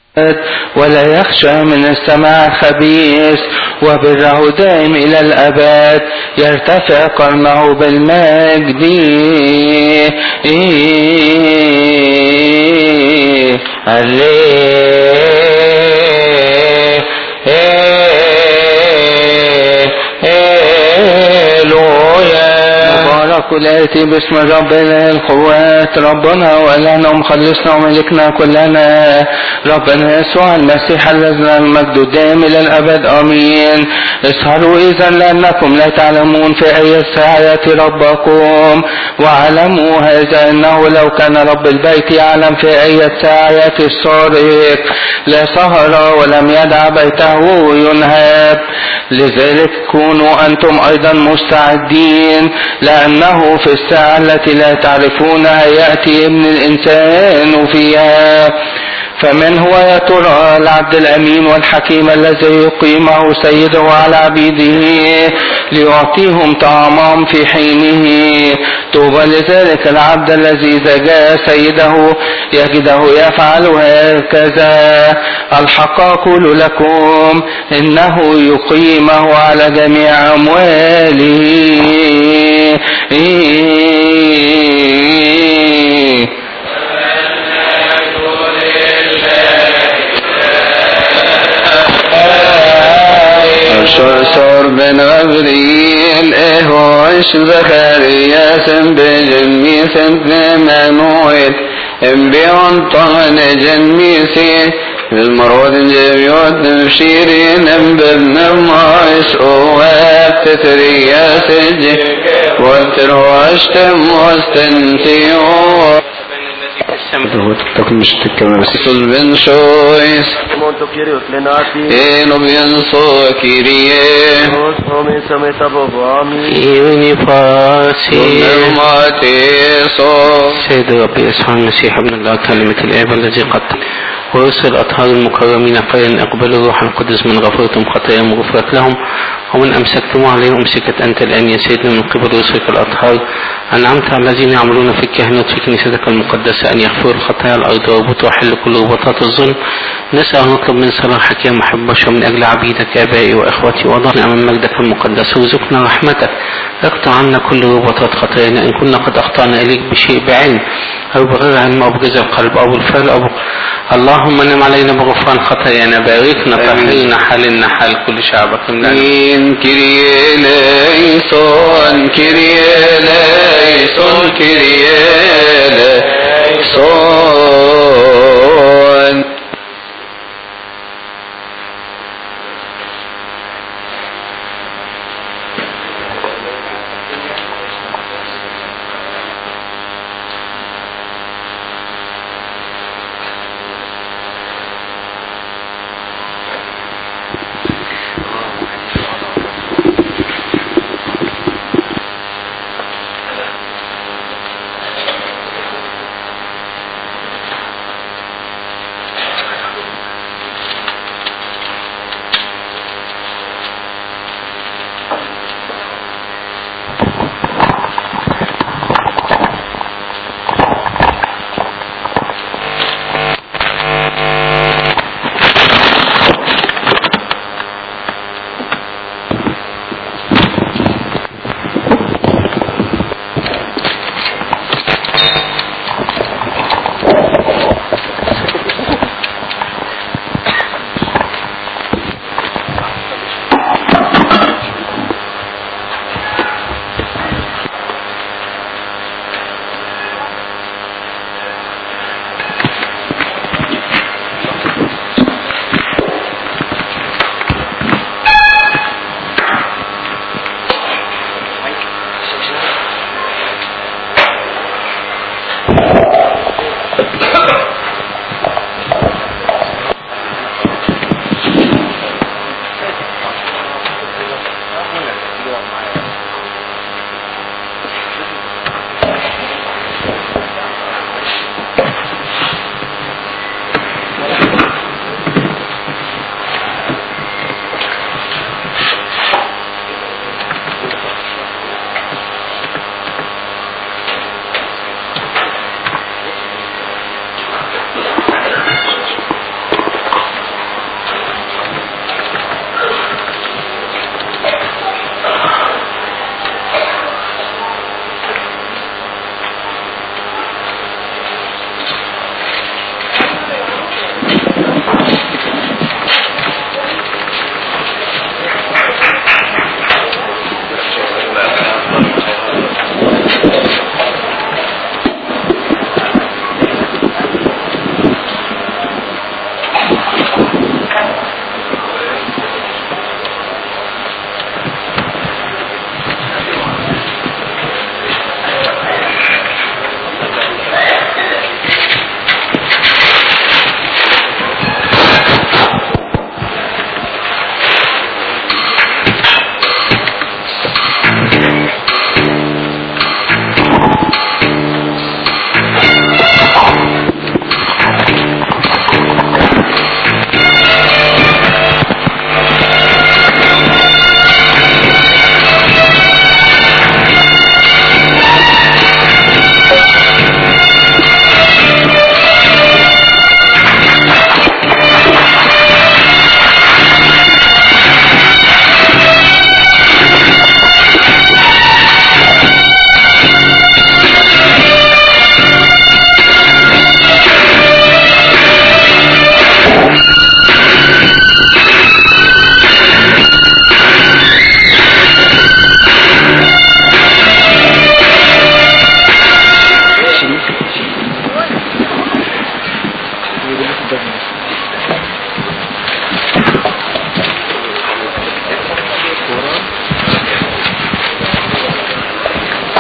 ولا يخشى من السماع الخبيث وبره دائم إلى الأبد يرتفع قرنه بالمجد مبارك الآتي باسم رب القوات ربنا وإلهنا ومخلصنا وملكنا كلنا ربنا يسوع المسيح الذي المجد الدائم إلى الأبد آمين اسهروا إذا لأنكم لا تعلمون في أي ساعة ربكم واعلموا هذا أنه لو كان رب البيت يعلم في أي ساعة السارق لسهر ولم يدع بيته ينهب لذلك كونوا أنتم أيضا مستعدين لأنه في الساعة التي لا تعرفونها يأتي ابن الإنسان فيها فمن هو يا ترى العبد الأمين والحكيم الذي يقيمه سيده على عبيده ليعطيهم طعامهم في حينه طوبى لذلك العبد الذي إذا جاء سيده يجده يفعل هكذا الحق أقول لكم إنه يقيمه على جميع أمواله شرسور بن غبريل إهوش زكريا بجمي سنت منويل بيون طغن جنميسي المرود جبيوت بشيرين بابن مايس اواب تتريا سجي وترواشتم واستنتيو تكون مش تتكلم بس بن شويس Monto Kyrios Lenati, إنو بينصو كيريه Os homens sameta bobami, إيوني فاسي ونرماتيسو سيد ربي يسوع المسيح ابن الله كلمة الآب الذي قتل ورسل أطهار المكرمين قائلا اقبلوا الروح القدس من غفرتم خطاياهم غفرت لهم ومن أمسكتم عليهم أمسكت أنت الآن يا سيدنا من قبل رسلك الأطهار أنعمت على الذين يعملون في الكهنوت في كنيستك المقدسة أن يغفروا خطايا الأرض ويربطوا وحل كل ربطات الظلم نسأل ونطلب من صلاحك يا محب بشر من أجل عبيدك آبائي وإخوتي وضعنا أمام مجدك المقدس وارزقنا رحمتك اقطع عنا كل ربطات خطايانا إن كنا قد أخطأنا إليك بشيء بعلم أو بغير علم أو بجزع القلب أو بالفعل أو اللهم انم علينا بغفران خطايانا باركنا طهرنا حالنا حال كل شعبك املأنا إن كريه ليسون كريه ليسون كريه ليسون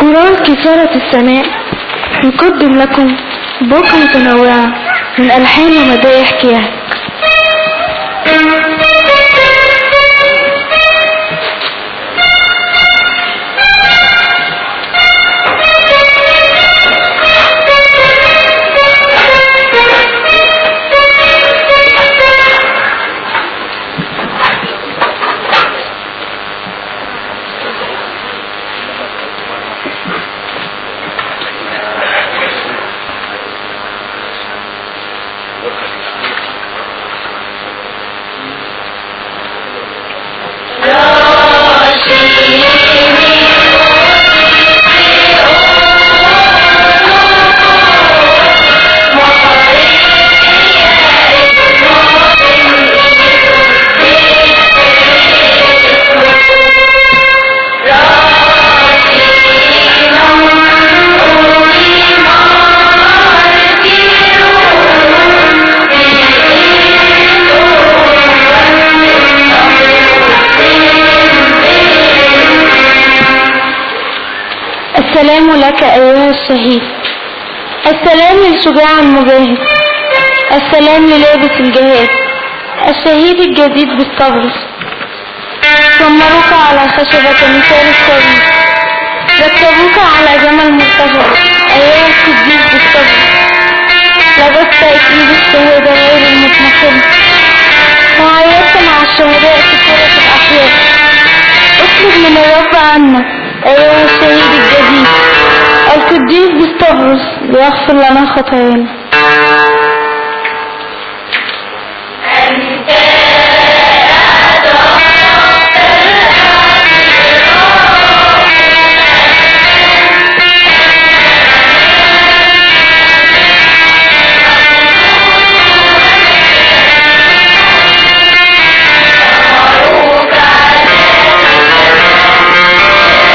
أمراض كثيرة السماء نقدم لكم بوك متنوعة من ألحان ومدايح كياه السلام لك أيها الشهيد السلام للشجاع المجاهد السلام للابس الجهاد الشهيد الجديد بالصبر ثمروك على خشبة مثال الصليب ركبوك على جمل مرتفع أيها القديس بالصبر لبست إكليل الشهادة غير المتنقل وعيطت مع الشهداء في كرة الأحياء اطلب من الرب عنا أيها الشهيد الجديد القديس بالصبر ليغفر لنا خطايانا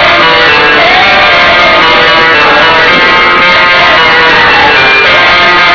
Thank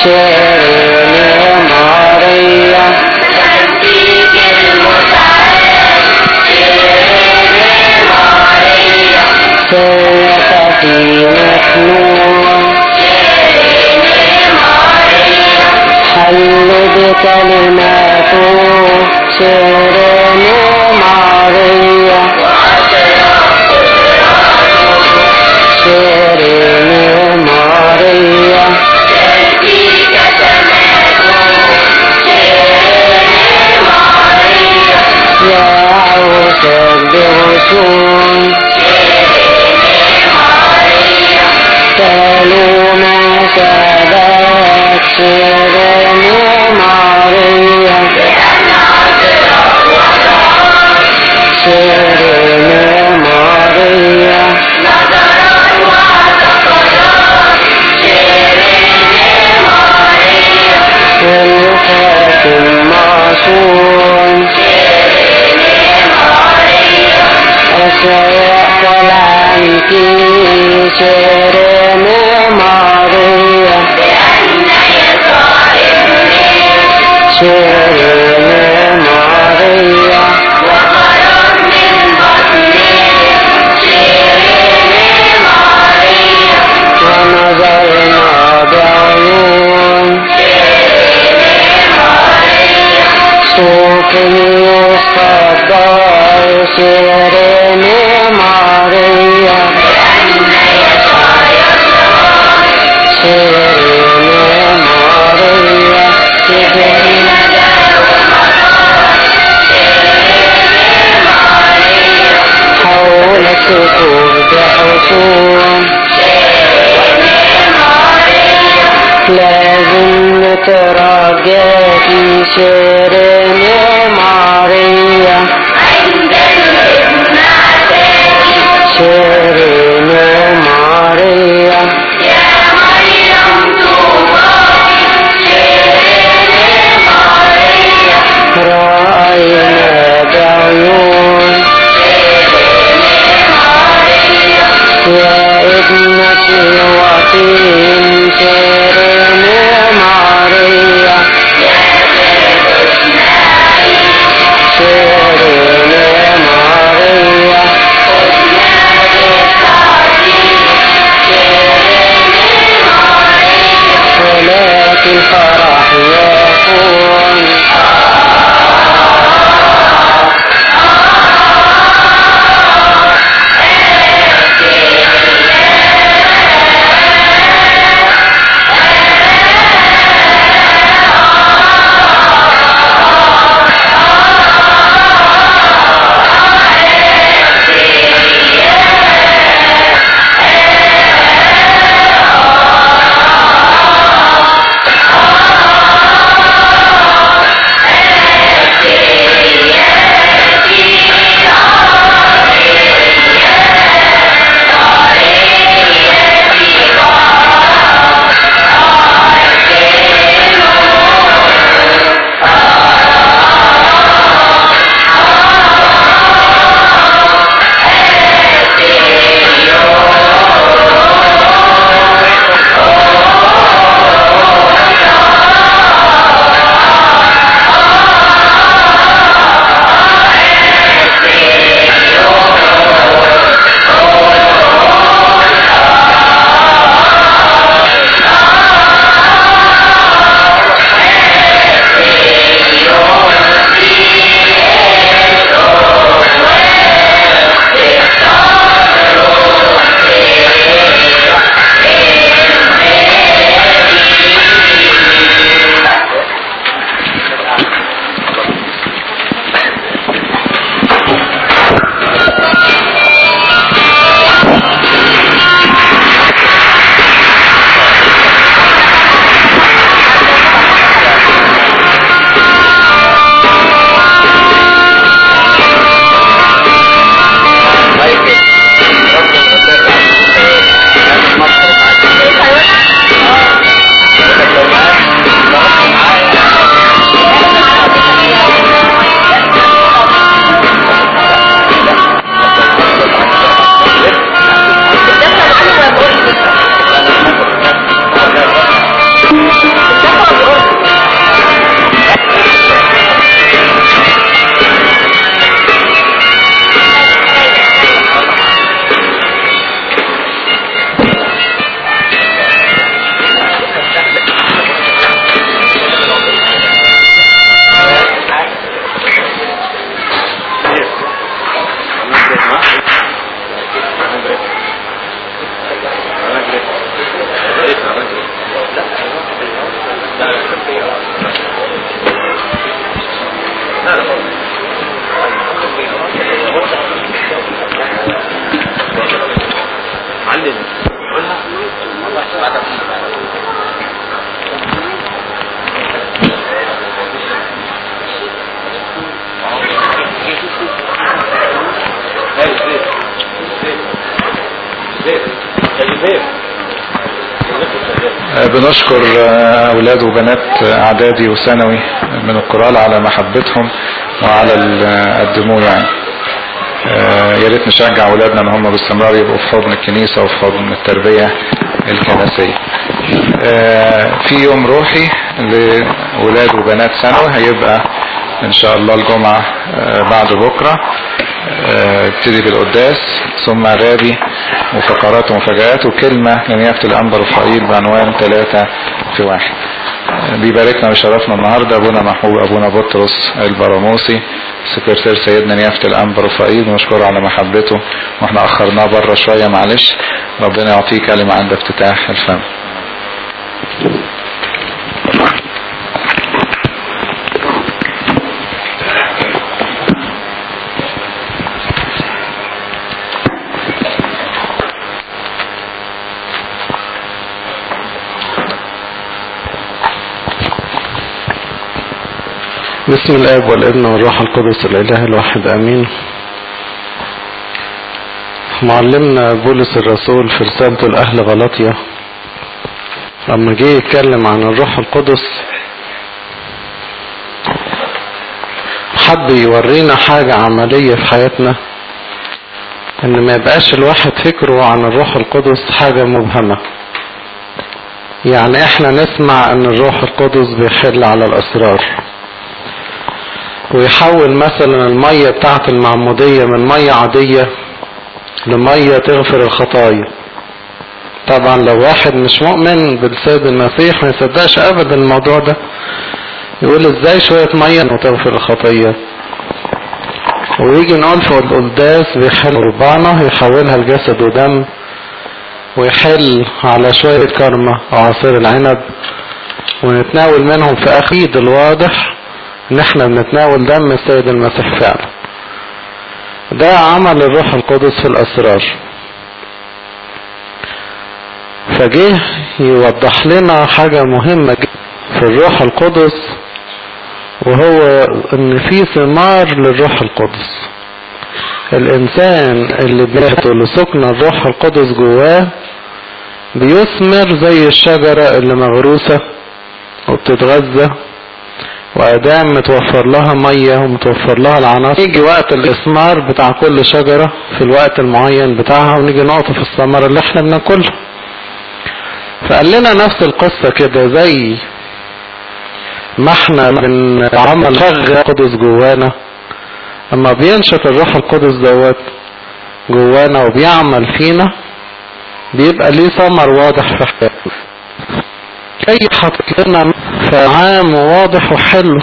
شيرين ماريا سيدتي مكنون حل بكلماته شيرين ماريا شيرين ماريا يا عوسى بغصون قالوا ما سبت شيرين ماريا شيرين ماريا والخاتم معصوم أسيأكل عنك شيرين ماريا شيرين ماريا ونظرنا بعيون صوف يصدر شيرين ماريا شيرين ماريا شيرين حولك سكوت حصون لازم نتراجع في شيرين ماريا شيرين ماريا رأينا بعيون يا ابنة الوطين شيرين ماريا بنشكر آه، أولاد وبنات إعدادي وثانوي من القرآن على محبتهم وعلى اللي قدموه يعني آه، يا ريت نشجع أولادنا إن هم باستمرار يبقوا في حضن الكنيسة وفي حضن التربية الكنسية. آه، في يوم روحي لأولاد وبنات ثانوي هيبقى إن شاء الله الجمعة آه، بعد بكرة آه، ابتدي بالقداس ثم غابي وفقرات ومفاجآت وكلمة لنيافة الأنبا رفائيل بعنوان ثلاثة في واحد آه، بيباركنا ويشرفنا النهاردة أبونا محمود أبونا بطرس البراموسي سكرتير سيدنا نيافة الأنبا رفائيل ونشكره على محبته واحنا أخرناه بره شوية معلش ربنا يعطيه كلمة عند افتتاح الفم بسم الاب والابن والروح القدس الاله الواحد امين معلمنا بولس الرسول في رسالته لاهل غلطيا لما جه يتكلم عن الروح القدس حب يورينا حاجة عملية في حياتنا ان ما يبقاش الواحد فكره عن الروح القدس حاجة مبهمة يعني احنا نسمع ان الروح القدس بيحل على الاسرار ويحول مثلا المية بتاعت المعمودية من مية عادية لمية تغفر الخطايا طبعا لو واحد مش مؤمن بالسيد المسيح ما يصدقش ابدا الموضوع ده يقول ازاي شوية مية وتغفر الخطية ويجي نقول في القداس بيحل ربانة يحولها لجسد ودم ويحل على شوية كرمة او عصير العنب ونتناول منهم في اخيد الواضح ان احنا بنتناول دم السيد المسيح فعلا ده عمل الروح القدس في الاسرار فجه يوضح لنا حاجة مهمة جدا في الروح القدس وهو ان في ثمار للروح القدس الانسان اللي بيدخل سكن الروح القدس جواه بيثمر زي الشجرة اللي مغروسة وبتتغذى وادام متوفر لها مية ومتوفر لها العناصر يجي وقت الاثمار بتاع كل شجرة في الوقت المعين بتاعها ونيجي نقطة في الثمرة اللي احنا بناكلها فقال لنا نفس القصة كده زي ما احنا بنعمل شغل القدس جوانا اما بينشط الروح القدس دوت جوانا وبيعمل فينا بيبقى ليه ثمر واضح في حياتنا جاي حاطط لنا عام وواضح وحلو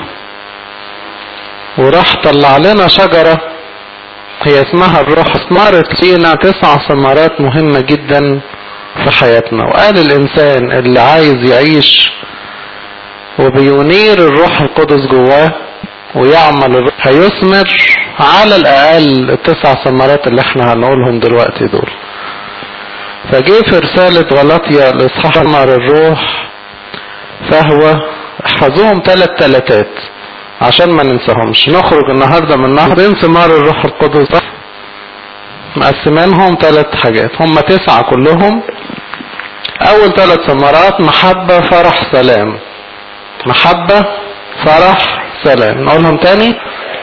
وراح طلع لنا شجرة هي اسمها الروح اثمرت فينا تسع ثمرات مهمة جدا في حياتنا وقال الانسان اللي عايز يعيش وبينير الروح القدس جواه ويعمل الروح هيثمر على الاقل التسع ثمرات اللي احنا هنقولهم دلوقتي دول فجه في رسالة غلطية الاصحاح ثمر الروح فهو احفظوهم ثلاث تلاتات عشان ما ننساهمش نخرج النهاردة من نهر ثمار الروح القدس مقسمينهم ثلاث حاجات هم تسعة كلهم اول ثلاث ثمرات محبة فرح سلام محبة فرح سلام نقولهم تاني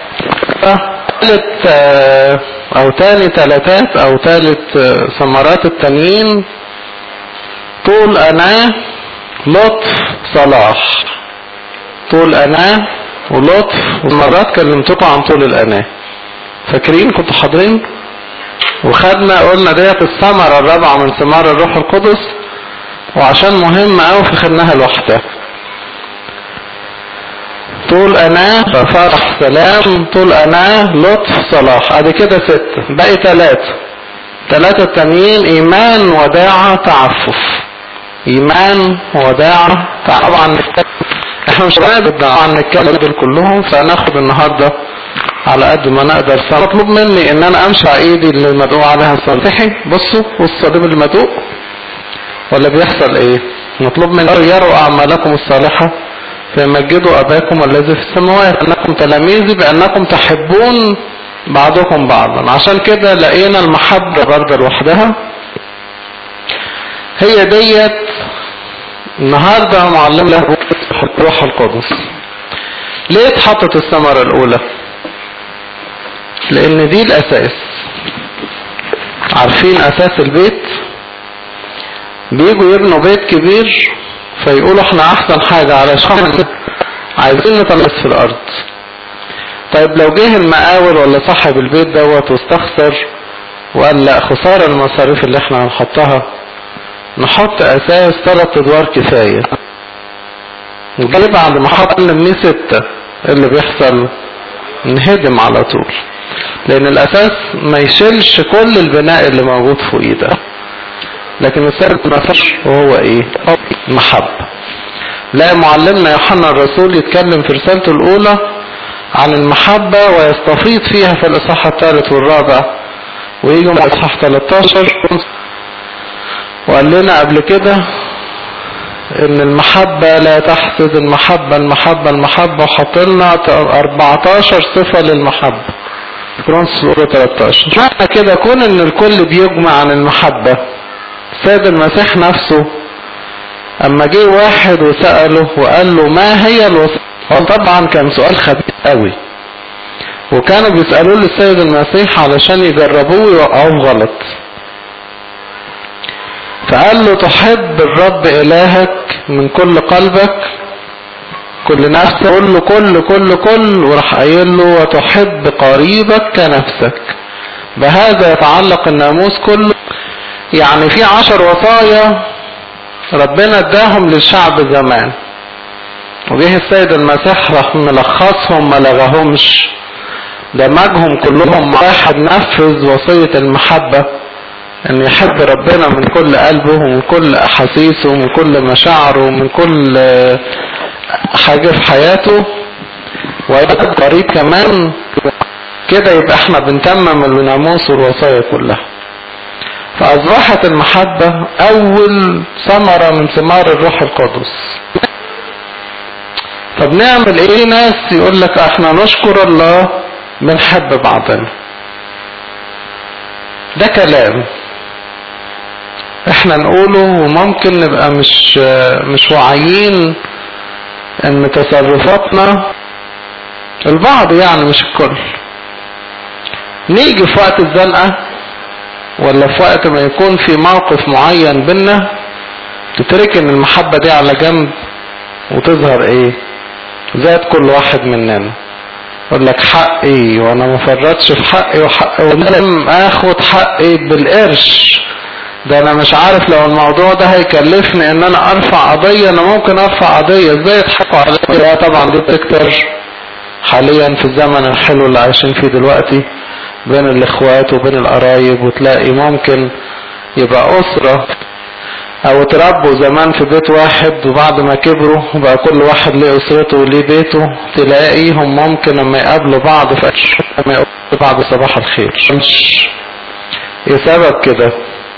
ثالث او تاني تلاتات او تالت ثمرات التانيين طول اناه لطف صلاح طول اناه ولطف ومرات كلمتكم عن طول الاناه فاكرين كنتوا حاضرين وخدنا قلنا ديت الثمرة الرابعة من ثمار الروح القدس وعشان مهمة قوي فخدناها لوحدها طول اناه فرح سلام طول اناه لطف صلاح ادي كده ستة باقي ثلاثة ثلاثة التانيين ايمان وداعة تعفف ايمان وداعة طبعا احنا مش هنقدر عن نتكلم دول كلهم فناخد النهاردة على قد ما نقدر مطلوب مني ان انا امشي على ايدي اللي مدعو عليها الصالحي بصوا والصليب اللي مدعو ولا بيحصل ايه مطلوب مني يروا اعمالكم الصالحة فيمجدوا اباكم الذي في السماوات انكم تلاميذي بانكم تحبون بعضكم بعضا عشان كده لقينا المحبة برضه لوحدها هي ديت النهاردة معلم له الروح القدس ليه اتحطت الثمرة الأولى لأن دي الأساس عارفين أساس البيت بيجوا يبنوا بيت كبير فيقولوا احنا أحسن حاجة علشان عايزين نطلع في الأرض طيب لو جه المقاول ولا صاحب البيت دوت واستخسر وقال لا خسارة المصاريف اللي احنا هنحطها نحط اساس ثلاث ادوار كفاية وده بعد ما حط نبنيه ستة إيه اللي بيحصل نهدم على طول لان الاساس ما يشيلش كل البناء اللي موجود فوقيه ده لكن الثالث ما فيش وهو ايه محبة لا معلمنا يوحنا الرسول يتكلم في رسالته الاولى عن المحبة ويستفيض فيها في الاصحاح الثالث والرابع ويجي مع الاصحاح 13 وقال لنا قبل كده ان المحبة لا تحسد المحبة المحبة المحبة وحط لنا 14 صفة للمحبة كرونس الأولى 13 معنى كده كون ان الكل بيجمع عن المحبة سيد المسيح نفسه اما جه واحد وسأله وقال له ما هي الوصية هو طبعا كان سؤال خبيث قوي وكانوا بيسألوه للسيد المسيح علشان يجربوه ويوقعوه غلط فقال له تحب الرب إلهك من كل قلبك كل نفسك قول له كل كل كل وراح قايل له وتحب قريبك كنفسك بهذا يتعلق الناموس كله يعني في عشر وصايا ربنا اداهم للشعب زمان وجه السيد المسيح راح ملخصهم ما لغاهمش دمجهم كلهم واحد نفذ وصية المحبة ان يحب ربنا من كل قلبه ومن كل احاسيسه ومن كل مشاعره ومن كل حاجة في حياته ويبقى قريب كمان كده يبقى احنا بنتمم الناموس والوصايا كلها فاصبحت المحبة اول ثمرة من ثمار الروح القدس طب نعمل ايه ناس يقول لك احنا نشكر الله بنحب بعضنا ده كلام احنا نقوله وممكن نبقى مش مش واعيين ان تصرفاتنا البعض يعني مش الكل نيجي في وقت الزنقة ولا في وقت ما يكون في موقف معين بينا تتركن المحبة دي على جنب وتظهر ايه ذات كل واحد مننا يقول لك حقي وانا ما فرطش في حقي وحقي ولازم اخد حقي بالقرش ده انا مش عارف لو الموضوع ده هيكلفني ان انا ارفع قضية انا ممكن ارفع قضية ازاي يضحكوا عليا لا طبعا دي بتكتر حاليا في الزمن الحلو اللي عايشين فيه دلوقتي بين الاخوات وبين القرايب وتلاقي ممكن يبقى اسرة او اتربوا زمان في بيت واحد وبعد ما كبروا وبقى كل واحد ليه اسرته وليه بيته تلاقيهم ممكن لما يقابلوا بعض في لما يقابلوا بعض صباح الخير مش ايه سبب كده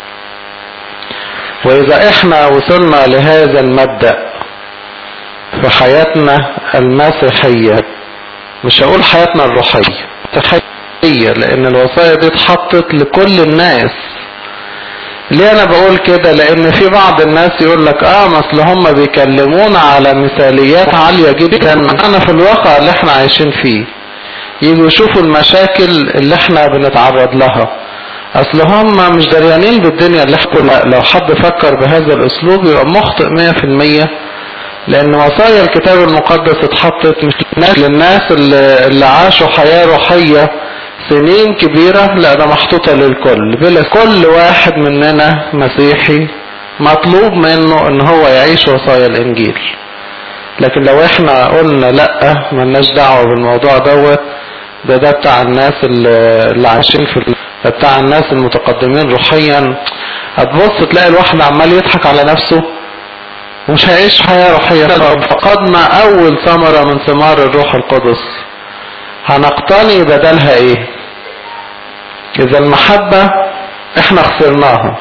واذا احنا وصلنا لهذا المبدأ في حياتنا المسيحية مش هقول حياتنا الروحية مسيحية لان الوصايا دي اتحطت لكل الناس ليه انا بقول كده لان في بعض الناس يقول لك اه اصل هم بيكلمونا على مثاليات عالية جدا انا في الواقع اللي احنا عايشين فيه يجوا يشوفوا المشاكل اللي احنا بنتعرض لها اصل هم مش دريانين بالدنيا اللي احنا لو حد فكر بهذا الاسلوب يبقى مخطئ مية في المية لان وصايا الكتاب المقدس اتحطت مش للناس اللي, اللي عاشوا حياة روحية سنين كبيرة لا ده محطوطة للكل بلا كل واحد مننا مسيحي مطلوب منه ان هو يعيش وصايا الانجيل لكن لو احنا قلنا لا ملناش دعوة بالموضوع دوت ده ده بتاع الناس اللي عايشين في ده بتاع الناس المتقدمين روحيا هتبص تلاقي الواحد عمال يضحك على نفسه ومش هيعيش حياة روحية فقدنا اول ثمرة من ثمار الروح القدس هنقتني بدلها ايه اذا المحبة احنا خسرناها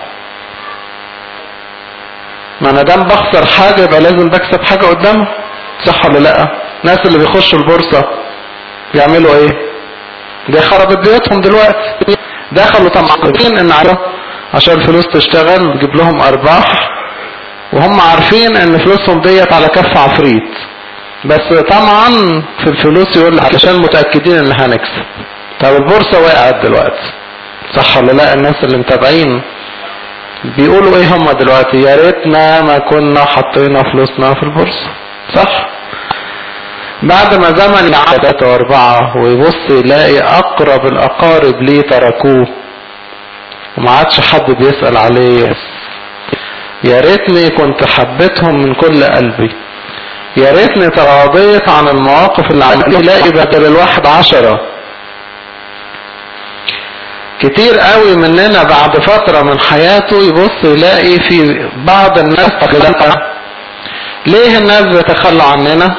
ما انا دام بخسر حاجة يبقى لازم بكسب حاجة قدامها صح ولا لا الناس اللي بيخشوا البورصة بيعملوا ايه دي خربت بيوتهم دلوقتي دخلوا طمعانين ان عشان الفلوس تشتغل وتجيب لهم ارباح وهم عارفين ان فلوسهم ديت على كف عفريت بس طبعا في الفلوس يقول لك عشان متأكدين ان هنكسب طب البورصة وقعت دلوقتي صح ولا لا الناس اللي متابعين بيقولوا ايه هم دلوقتي يا ريتنا ما كنا حطينا فلوسنا في البورصة صح بعد ما زمن يعدي ثلاثة واربعة ويبص يلاقي اقرب الاقارب ليه تركوه وما عادش حد بيسأل عليه يا ريتني كنت حبيتهم من كل قلبي يا ريتني تراضيت عن المواقف اللي عندي يلاقي بدل الواحد عشرة كتير قوي مننا بعد فترة من حياته يبص يلاقي في بعض الناس ليه الناس بيتخلوا عننا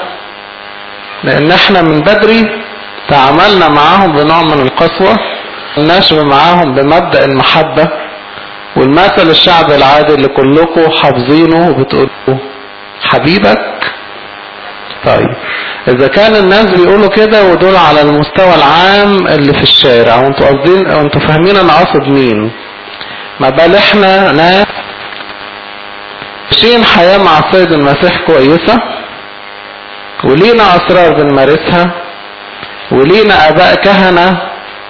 لان احنا من بدري تعاملنا معاهم بنوع من القسوة النشر معاهم بمبدأ المحبة والمثل الشعب العادي اللي كلكم حافظينه وبتقولوا حبيبك طيب اذا كان الناس بيقولوا كده ودول على المستوى العام اللي في الشارع وانتوا قاصدين وانتوا فاهمين انا قاصد مين ما بال احنا ناس عايشين حياة مع السيد المسيح كويسة ولينا اسرار بنمارسها ولينا اباء كهنة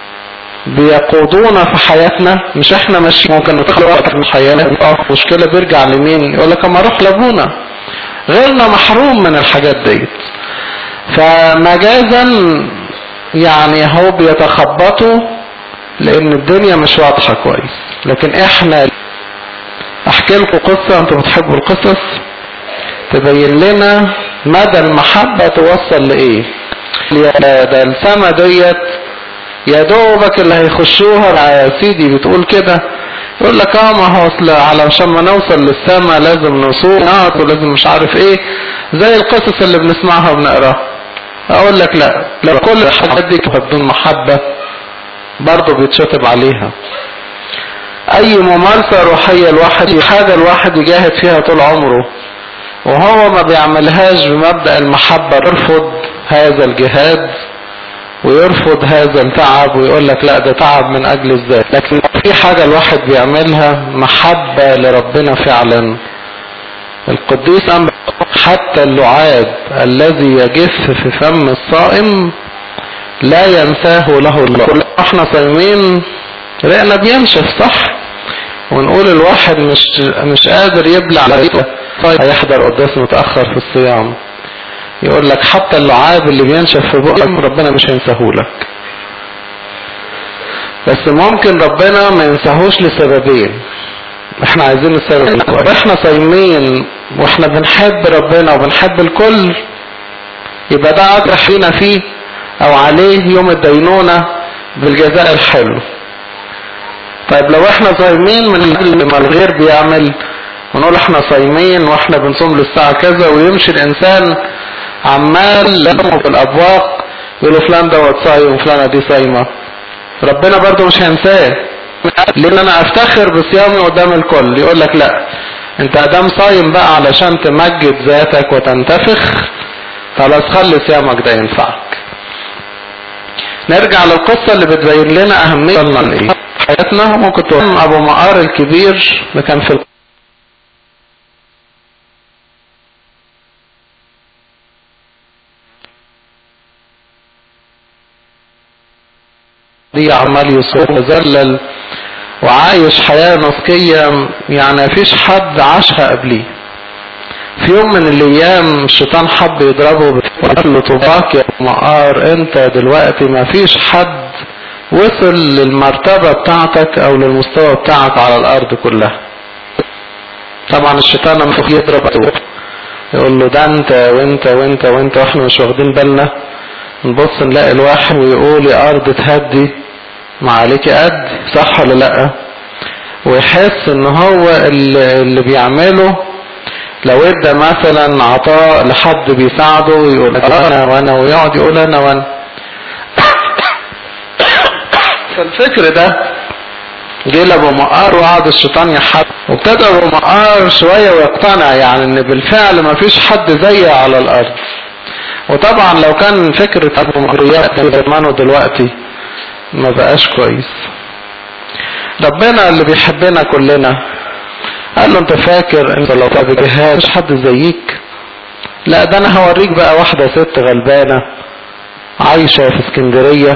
بيقودونا في حياتنا مش احنا ماشيين ممكن ندخل وقت من حياتنا مشكلة بيرجع لمين يقول لك اما اروح لابونا غيرنا محروم من الحاجات ديت فمجازا يعني هو بيتخبطوا لان الدنيا مش واضحة كويس لكن احنا احكي لكم قصة انتوا بتحبوا القصص تبين لنا مدى المحبة توصل لايه ده السما ديت يا دوبك اللي هيخشوها يا سيدي بتقول كده يقول لك اه ما هو اصل علشان ما نوصل للسما لازم نصوم ولازم مش عارف ايه زي القصص اللي بنسمعها وبنقراها اقول لك لا لو كل الحاجات دي بدون محبة برضه بيتشطب عليها اي ممارسة روحية الواحد حاجة الواحد يجاهد فيها طول عمره وهو ما بيعملهاش بمبدأ المحبة يرفض هذا الجهاد ويرفض هذا التعب ويقول لك لا ده تعب من اجل الذات لكن لو في حاجة الواحد بيعملها محبة لربنا فعلا القديس أم حتى اللعاب الذي يجف في فم الصائم لا ينساه له الله احنا صايمين رقنا بينشف صح ونقول الواحد مش مش قادر يبلع طيب هيحضر قداس متأخر في الصيام يقول لك حتى اللعاب اللي بينشف في بقك ربنا مش هينساهولك بس ممكن ربنا ما ينساهوش لسببين احنا عايزين السبب احنا صايمين واحنا بنحب ربنا وبنحب الكل يبقى ده اجرح فينا فيه او عليه يوم الدينونة بالجزاء الحلو طيب لو احنا صايمين من اللي ما الغير بيعمل ونقول احنا صايمين واحنا بنصوم للساعة كذا ويمشي الانسان عمال لهم في الابواق يقولوا فلان دوت صايم وفلانة دي صايمة ربنا برضو مش هينساه لان انا افتخر بصيامي قدام الكل يقول لك لا انت ادام صايم بقى علشان تمجد ذاتك وتنتفخ خلاص خلي صيامك ده ينفعك نرجع للقصة اللي بتبين لنا اهمية ايه حياتنا ممكن تقول ابو مقار الكبير اللي كان في دي عمال يصوم وزلل وعايش حياة نسكية يعني مفيش حد عاشها قبليه في يوم من الايام الشيطان حب يضربه وقال له طباك يا مقار انت دلوقتي مفيش حد وصل للمرتبة بتاعتك او للمستوى بتاعك على الارض كلها طبعا الشيطان لما يضرب يقول له ده انت وانت وانت وانت واحنا مش واخدين بالنا نبص نلاقي الواحد ويقول يا ارض تهدي ما عليك قد صح ولا لا ويحس ان هو اللي, اللي بيعمله لو ادى مثلا عطاء لحد بيساعده ويقول انا وانا ويقعد يقول انا وانا فالفكر ده جه لابو مقار وقعد الشيطان يحب وابتدى ابو مقار شوية ويقتنع يعني ان بالفعل ما فيش حد زيه على الارض وطبعا لو كان فكرة ابو مقريات في زمانه دلوقتي ما بقاش كويس ربنا اللي بيحبنا كلنا قال له انت فاكر انت لو بجهاد مش حد زيك لا ده انا هوريك بقى واحدة ست غلبانة عايشة في اسكندرية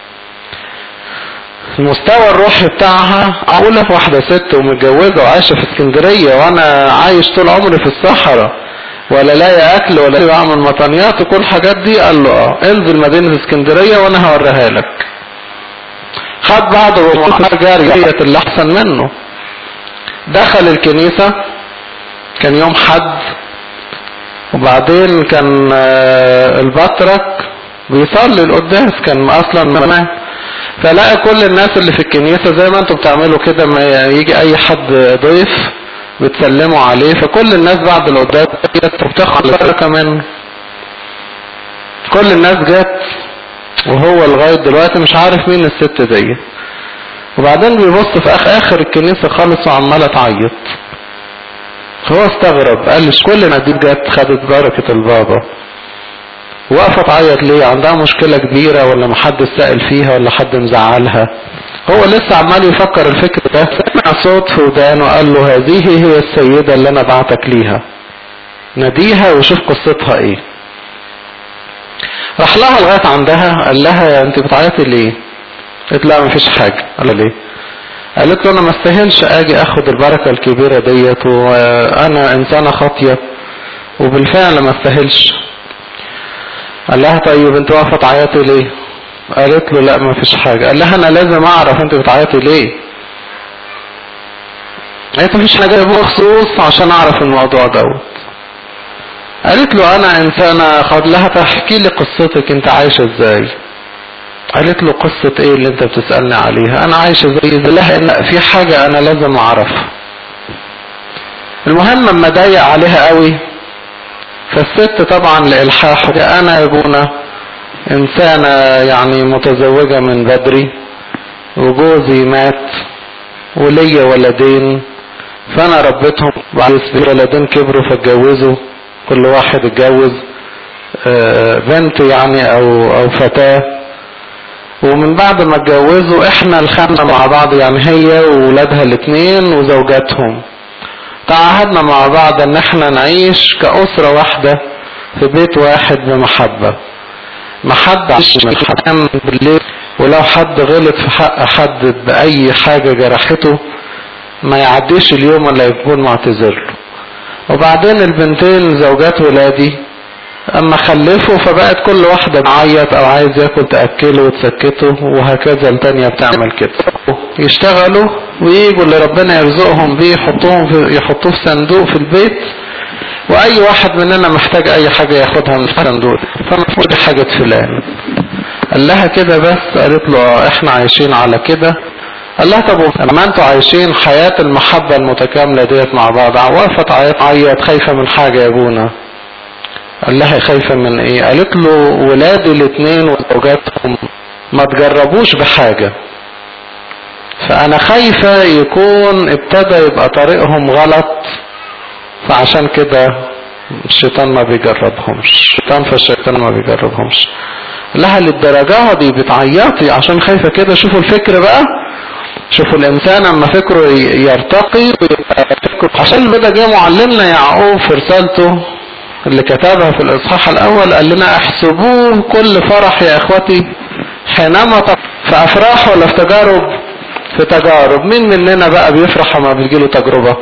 المستوى الروحي بتاعها اقول واحدة ست ومتجوزة وعايشة في اسكندرية وانا عايش طول عمري في الصحراء ولا لاقي اكل ولا لاقي بعمل مطانيات وكل الحاجات دي قال له اه انزل مدينة اسكندرية وانا هوريها لك خد بعضه وراح جارية اللي احسن منه دخل الكنيسة كان يوم حد وبعدين كان آه، البطرك بيصلي القداس كان اصلا مات فلقى كل الناس اللي في الكنيسة زي ما انتم بتعملوا كده ما يجي اي حد ضيف بتسلموا عليه فكل الناس بعد القداس جت وبتاخد البركة منه كل الناس جت وهو لغاية دلوقتي مش عارف مين الست دي وبعدين بيبص في اخر اخر الكنيسة خالص وعمالة تعيط هو استغرب قال لي كل ما دي جت خدت بركة البابا وقفت تعيط ليه عندها مشكلة كبيرة ولا محدش سأل فيها ولا حد مزعلها هو لسه عمال يفكر الفكر ده سمع صوت في ودانه وقال له هذه هي السيدة اللي انا بعتك ليها ناديها وشوف قصتها ايه راح لها لغاية عندها قال لها انت بتعيطي ليه قالت لا مفيش حاجة قال لها ليه قالت له انا ما استاهلش اجي اخد البركة الكبيرة ديت وانا انسانة خاطية وبالفعل ما استاهلش قال لها طيب انت واقفة تعيطي ليه قالت له لا ما فيش حاجة قال لها انا لازم اعرف انت بتعيطي ليه قالت مفيش حاجة بخصوص عشان اعرف الموضوع دوت قالت له انا انسانة خد لها تحكي لي قصتك انت عايشة ازاي قالت له قصة ايه اللي انت بتسألني عليها انا عايشة زي زي لها ان في حاجة انا لازم اعرفها المهم اما ضايق عليها قوي فالست طبعا لإلحاح انا يا ابونا انسانة يعني متزوجة من بدري وجوزي مات وليا ولدين فانا ربيتهم بعد ولدين كبروا فاتجوزوا كل واحد اتجوز بنت يعني او او فتاة ومن بعد ما اتجوزوا احنا الخمسة مع بعض يعني هي وولادها الاثنين وزوجاتهم تعهدنا مع بعض ان احنا نعيش كأسرة واحدة في بيت واحد بمحبة محبة عشان الحكام بالليل ولو حد غلط في حق حد بأي حاجة جرحته ما يعديش اليوم الا يكون معتذر له وبعدين البنتين زوجات ولادي اما خلفوا فبقت كل واحدة بعيط او عايز ياكل تأكله وتسكته وهكذا التانية بتعمل كده يشتغلوا ويجوا اللي ربنا يرزقهم بيه يحطوهم في يحطوه في صندوق في البيت واي واحد مننا محتاج اي حاجة ياخدها من الصندوق فمحتاج حاجة فلان قال لها كده بس قالت له اه احنا عايشين على كده قال لها طب لما انتوا عايشين حياة المحبة المتكاملة ديت مع بعض وقفت عيط عيط خايفة من حاجة يا ابونا قال لها خايفة من ايه قالت له ولادي الاثنين وزوجاتهم ما تجربوش بحاجة فانا خايفة يكون ابتدى يبقى طريقهم غلط فعشان كده الشيطان ما بيجربهمش الشيطان فالشيطان ما بيجربهمش لها للدرجة دي بتعيطي عشان خايفة كده شوفوا الفكر بقى شوفوا الانسان اما فكره يرتقي ويبقى فكره عشان كده جه معلمنا يعقوب في رسالته اللي كتبها في الاصحاح الاول قال لنا احسبوه كل فرح يا اخوتي حينما في افراح ولا في تجارب في تجارب مين مننا بقى بيفرح لما بيجيله تجربة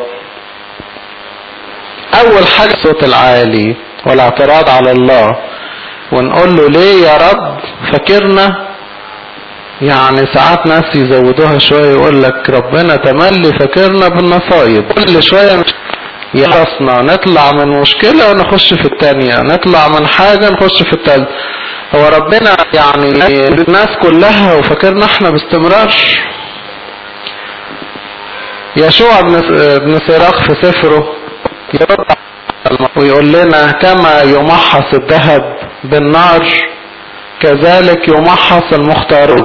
اول حاجة الصوت العالي والاعتراض على الله ونقول له ليه يا رب فاكرنا يعني ساعات ناس يزودوها شوية يقول لك ربنا تملي فاكرنا بالنصايب كل شوية يخصنا نطلع من مشكلة ونخش في التانية نطلع من حاجة نخش في التالتة هو ربنا يعني الناس كلها وفاكرنا احنا باستمرار يشوع بن سيراخ في سفره ويقول لنا كما يمحص الذهب بالنار كذلك يمحص المختارون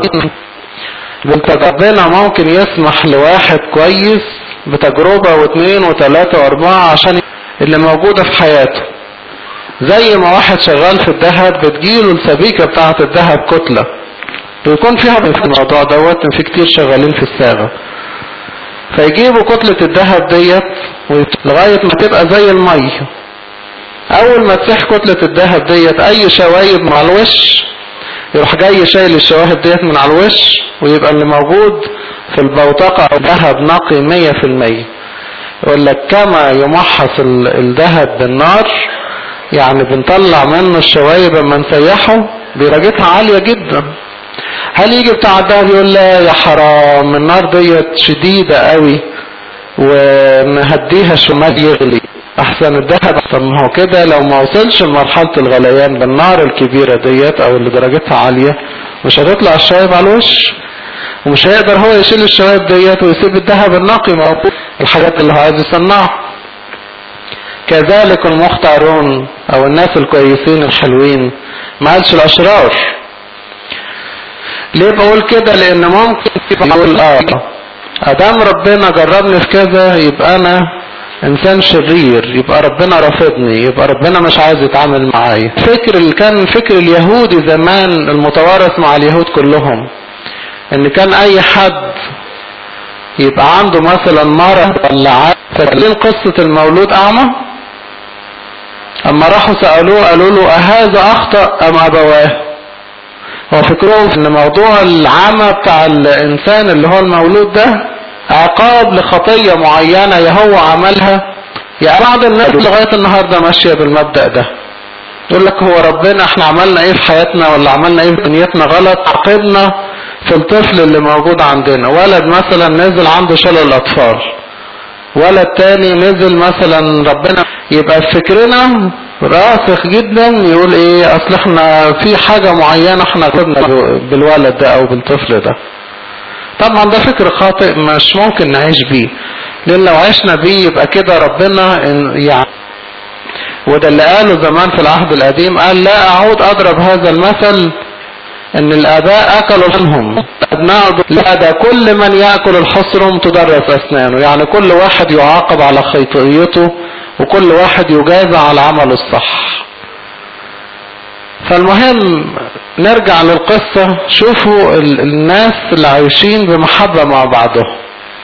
ربنا ممكن يسمح لواحد كويس بتجربة واثنين وثلاثة واربعة عشان اللي موجودة في حياته زي ما واحد شغال في الذهب بتجيله السبيكة بتاعة الذهب كتلة ويكون فيها في الموضوع دوت في كتير شغالين في الصاغة فيجيبوا كتلة الذهب ديت ويت- لغاية ما تبقى زي المية اول ما تسيح كتلة الذهب ديت اي شوايب مع الوش يروح جاي شايل الشواهب ديت من على الوش ويبقى اللي موجود في البوتقة ذهب نقي مية في المية يقول لك كما يمحص ال- الذهب بالنار يعني بنطلع منه الشوايب اما نسيحه درجتها عالية جدا هل يجي بتاع الذهب يقول لا يا حرام النار ديت شديدة قوي ونهديها شمال يغلي احسن الذهب احسن ما هو كده لو ما وصلش لمرحلة الغليان بالنار الكبيرة ديت او اللي درجتها عالية مش هتطلع الشوايب على الوش ومش هيقدر هو يشيل الشوايب ديت ويسيب الذهب النقي موجود الحاجات اللي هو عايز يصنعها كذلك المختارون او الناس الكويسين الحلوين ما قالش الاشرار ليه بقول كده لان ممكن يقول اه ادام ربنا جربني في كذا يبقى انا انسان شرير يبقى ربنا رافضني يبقى ربنا مش عايز يتعامل معايا فكر اللي كان فكر اليهودي زمان المتوارث مع اليهود كلهم ان كان اي حد يبقى عنده مثلا مرض ولا عاد فاكرين قصة المولود اعمى اما راحوا سألوه قالوا له اهذا اخطأ ام ابواه هو فكرهم ان موضوع العمى بتاع الانسان اللي هو المولود ده عقاب لخطية معينة يا هو عملها يا بعض الناس لغاية النهاردة ماشية بالمبدأ ده يقول لك هو ربنا احنا عملنا ايه في حياتنا ولا عملنا ايه في دنيتنا غلط عاقبنا في الطفل اللي موجود عندنا ولد مثلا نزل عنده شلل اطفال ولد تاني نزل مثلا ربنا يبقى في فكرنا راسخ جدا يقول ايه اصل احنا في حاجة معينة احنا كنا بالولد ده او بالطفل ده طبعا ده فكر خاطئ مش ممكن نعيش بيه لان لو عشنا بيه يبقى كده ربنا إن- يعني وده اللي قاله زمان في العهد القديم قال لا اعود اضرب هذا المثل ان الاباء اكلوا منهم ابناء لا ده كل من ياكل الحصرم تدرس اسنانه يعني كل واحد يعاقب على خطيته وكل واحد يجازى على عمله الصح فالمهم نرجع للقصة شوفوا ال- الناس اللي عايشين بمحبة مع بعضهم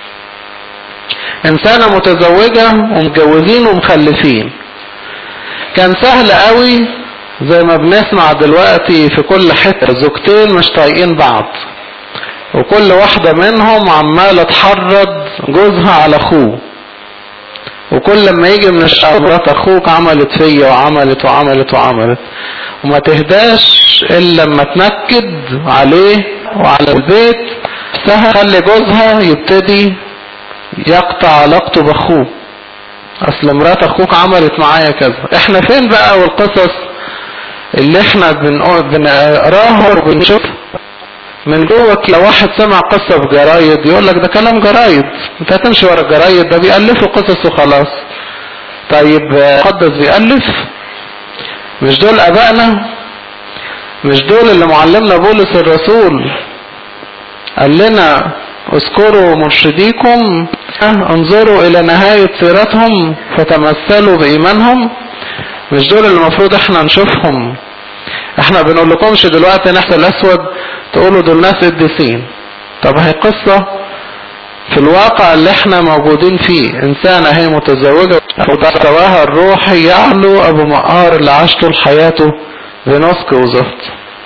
انسانة متزوجة ومتجوزين ومخلفين كان سهل قوي زي ما بنسمع دلوقتي في كل حتة زوجتين مش طايقين بعض وكل واحدة منهم عمالة تحرض جوزها على اخوه وكل لما يجي من الشعب مرات اخوك عملت فيا وعملت وعملت وعملت وما تهداش الا لما تنكد عليه وعلى البيت سهل خلي جوزها يبتدي يقطع علاقته باخوه اصل مرات اخوك عملت معايا كذا احنا فين بقى والقصص اللي احنا بنقول- بنقراها وبنشوفها من جوه لو واحد سمع قصة في جرايد يقول لك ده كلام جرايد انت هتمشي ورا الجرايد ده بيألفوا قصص وخلاص طيب آه، قدس بيألف مش دول ابائنا مش دول اللي معلمنا بولس الرسول قال لنا اذكروا مرشديكم انظروا الى نهاية سيرتهم فتمثلوا بإيمانهم مش دول اللي المفروض احنا نشوفهم احنا بنقول لكمش دلوقتي نحن الاسود تقولوا دول ناس قديسين طب هي قصة في الواقع اللي احنا موجودين فيه انسانة هي متزوجة ومستواها الروحي يعلو ابو مقار اللي عاش طول حياته بنسك وزفت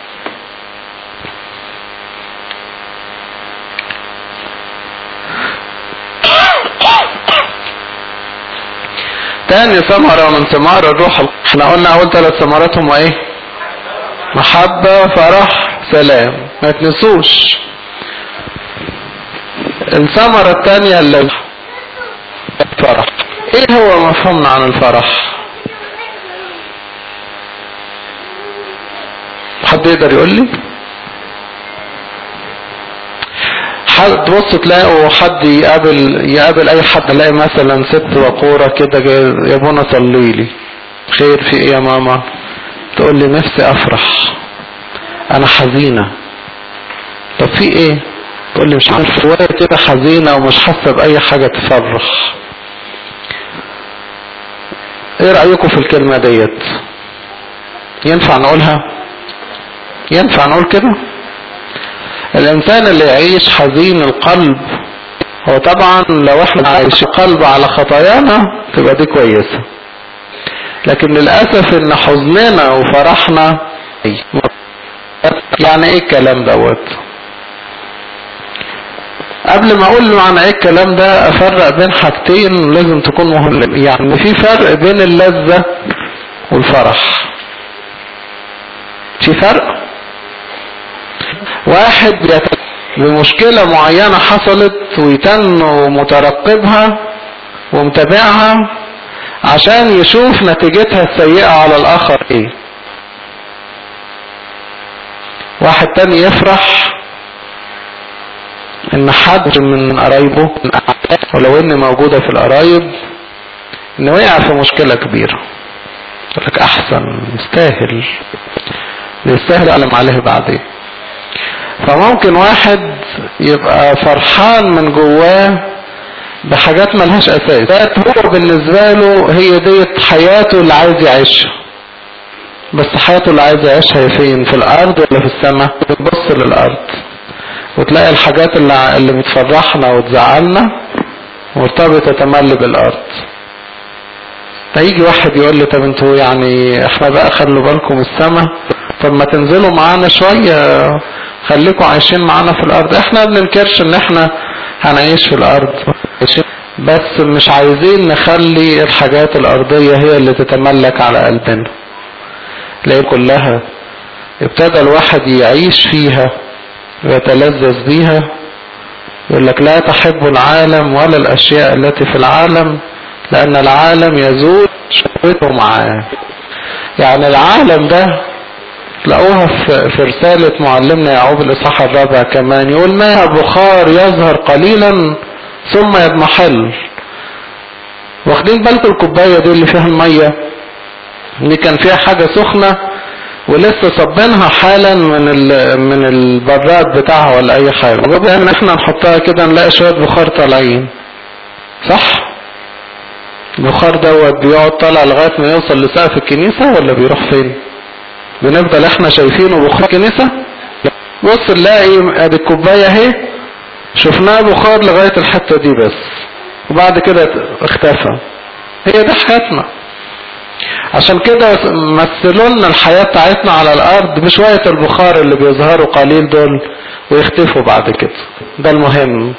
تاني ثمرة من ثمار الروح احنا قلنا اول ثلاث ثمرات هم ايه محبة فرح سلام ما تنسوش الثمرة الثانية اللي فرح ايه هو مفهومنا عن الفرح حد يقدر يقول لي حد بص تلاقوا حد يقابل يقابل اي حد يلاقي مثلا ست وقورة كده جاي- يا ابونا صلي لي خير في ايه يا ماما تقول لي نفسي افرح انا حزينة طب في ايه تقول لي مش عارف شوية كده حزينة ومش حاسة باي حاجة تفرح ايه رأيكم في الكلمة ديت ينفع نقولها ينفع نقول كده الانسان اللي يعيش حزين القلب هو طبعا لو احنا عايشين قلب على خطايانا تبقى دي كويسة لكن للأسف ان حزننا وفرحنا يعني ايه الكلام دوت قبل ما اقول له عن ايه الكلام ده افرق بين حاجتين لازم تكون مهم يعني في فرق بين اللذة والفرح في فرق واحد بيت- بمشكلة معينة حصلت ويتن مترقبها ومتابعها عشان يشوف نتيجتها السيئة على الآخر ايه واحد تاني يفرح ان حد من قرايبه ولو ان موجودة في القرايب انه وقع في مشكلة كبيرة يقول لك احسن يستاهل يستاهل اعلم عليه بعدين فممكن واحد يبقى فرحان من جواه بحاجات ملهاش اساس هو بالنسبة له هي ديت حياته اللي عايز يعيشها بس حياته اللي عايز يعيشها هي فين في الارض ولا في السماء بتبص للارض وتلاقي الحاجات اللي, اللي بتفرحنا وتزعلنا مرتبطة تملي بالارض فيجي واحد يقول لي طب انتوا يعني احنا بقى خلوا بالكم السماء طب ما تنزلوا معانا شوية خليكم عايشين معانا في الارض احنا ما بننكرش ان احنا هنعيش في الارض بس مش عايزين نخلي الحاجات الارضية هي اللي تتملك على قلبنا لان كلها ابتدى الواحد يعيش فيها ويتلذذ بيها يقول لك لا تحب العالم ولا الاشياء التي في العالم لان العالم يزول شهوته معاه يعني العالم ده تلاقوها في في رسالة معلمنا يعقوب الإصحاح الرابع كمان يقول ما بخار يظهر قليلا ثم يضمحل واخدين بالكم الكوباية دي اللي فيها المية دي كان فيها حاجة سخنة ولسه صبينها حالا من ال- من البراد بتاعها ولا اي حاجة وجاب ان احنا نحطها كده نلاقي شوية بخار طالعين صح البخار دوت بيقعد طالع لغاية ما يوصل لسقف الكنيسة ولا بيروح فين بنفضل احنا شايفينه بخار الكنيسة بص نلاقي ادي الكوباية اهي شفناها بخار لغاية الحتة دي بس وبعد كده اختفى هي دي حياتنا عشان كده مثلوا لنا الحياة بتاعتنا على الارض بشوية البخار اللي بيظهروا قليل دول ويختفوا بعد كده ده المهم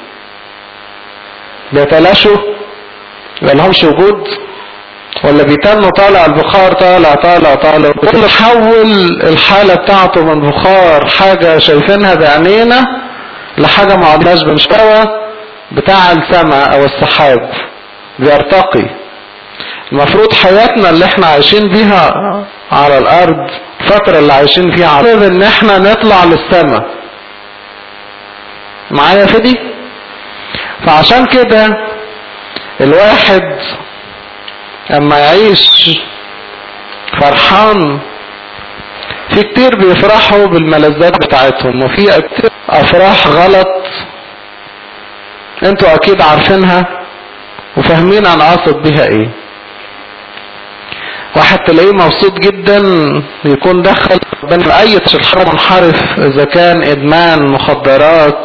بيتلاشوا ملهمش وجود ولا بيتنوا طالع البخار طالع طالع طالع كل حول الحالة بتاعته من بخار حاجة شايفينها بعينينا لحاجة ما عدناش بمستوى بتاع السماء او السحاب بيرتقي المفروض حياتنا اللي احنا عايشين بيها على الارض الفترة اللي عايشين فيها على الارض ان احنا نطلع للسماء معايا في دي فعشان كده الواحد اما يعيش فرحان في كتير بيفرحوا بالملذات بتاعتهم وفي كتير افراح غلط انتوا اكيد عارفينها وفاهمين انا اقصد بيها ايه واحد تلاقيه مبسوط جدا يكون دخل بين اي الحرب منحرف اذا كان ادمان مخدرات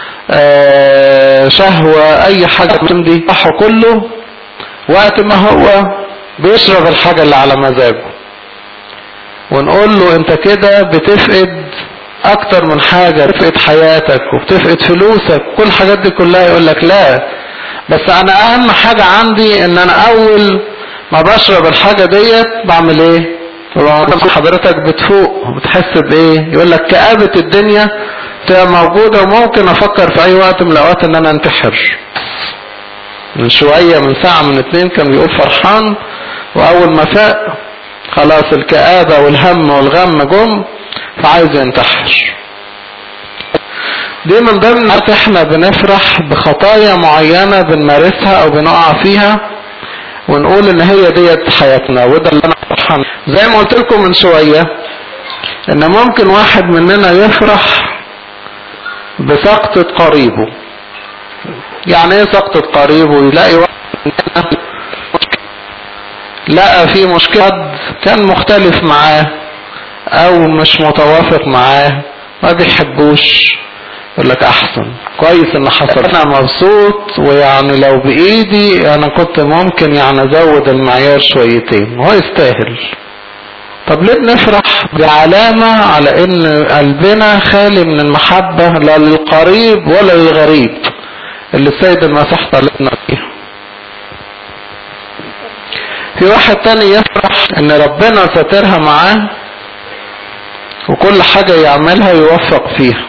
آه شهوة اي حاجة من دي صح كله وقت ما هو بيشرب الحاجة اللي على مزاجه ونقول له انت كده بتفقد اكتر من حاجة بتفقد حياتك وبتفقد فلوسك كل الحاجات دي كلها يقول لك لا بس انا اهم حاجة عندي ان انا اول ما بشرب الحاجة ديت بعمل ايه طبعا حضرتك بتفوق بتحس بايه يقول لك كآبة الدنيا تبقى موجودة وممكن افكر في اي وقت من الاوقات ان انا انتحر من شوية من ساعة من اتنين كان بيقول فرحان واول ما فاق خلاص الكآبة والهم والغم جم فعايز ينتحر دي من ضمن احنا بنفرح بخطايا معينة بنمارسها او بنقع فيها ونقول ان هي ديت حياتنا وده اللي انا فرحان زي ما قلت لكم من شوية ان ممكن واحد مننا يفرح بسقطة قريبه يعني ايه سقطة قريبه يلاقي واحد لقى في مشكلة كان مختلف معاه او مش متوافق معاه ما بيحبوش يقول لك احسن كويس ان حصل انا مبسوط ويعني لو بايدي انا كنت ممكن يعني ازود المعيار شويتين هو يستاهل طب ليه بنفرح بعلامة على ان قلبنا خالي من المحبة لا للقريب ولا للغريب اللي السيد المسيح طالبنا فيها في واحد تاني يفرح ان ربنا ساترها معاه وكل حاجة يعملها يوفق فيها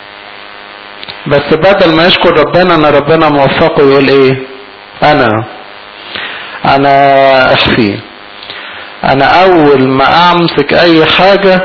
بس بدل ما يشكر ربنا ان ربنا موفقه يقول ايه انا انا اخفي انا اول ما امسك اي حاجة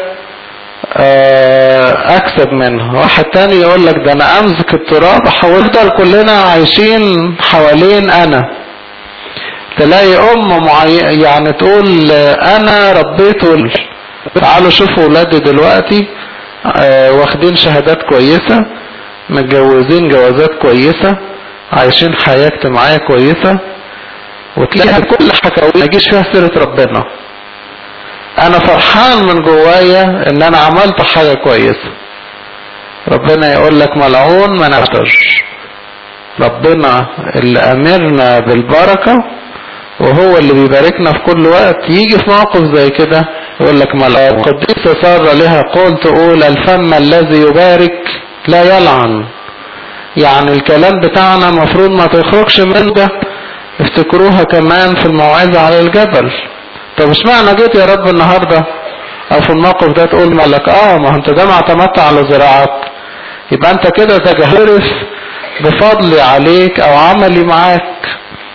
اكسب منها واحد تاني يقول لك ده انا امسك التراب هنفضل كلنا عايشين حوالين انا تلاقي ام معين يعني تقول انا ربيت ولد تعالوا شوفوا ولادي دلوقتي واخدين شهادات كويسة متجوزين جوازات كويسة عايشين حياة اجتماعية كويسة وتلاقي كل حكاوي ما يجيش فيها سيرة ربنا انا فرحان من جوايا ان انا عملت حاجة كويسة ربنا يقول لك ملعون ما نفتر ربنا اللي امرنا بالبركة وهو اللي بيباركنا في كل وقت يجي في موقف زي كده يقول لك ملعون قديسة سارة لها قول تقول الفم الذي يبارك لا يلعن يعني الكلام بتاعنا مفروض ما تخرجش من ده افتكروها كمان في الموعظة على الجبل طب اشمعنى جيت يا رب النهاردة او في الموقف ده تقول مالك اه ما انت ده ما اعتمدت على زراعات يبقى انت كده تجهرف بفضلي عليك او عملي معاك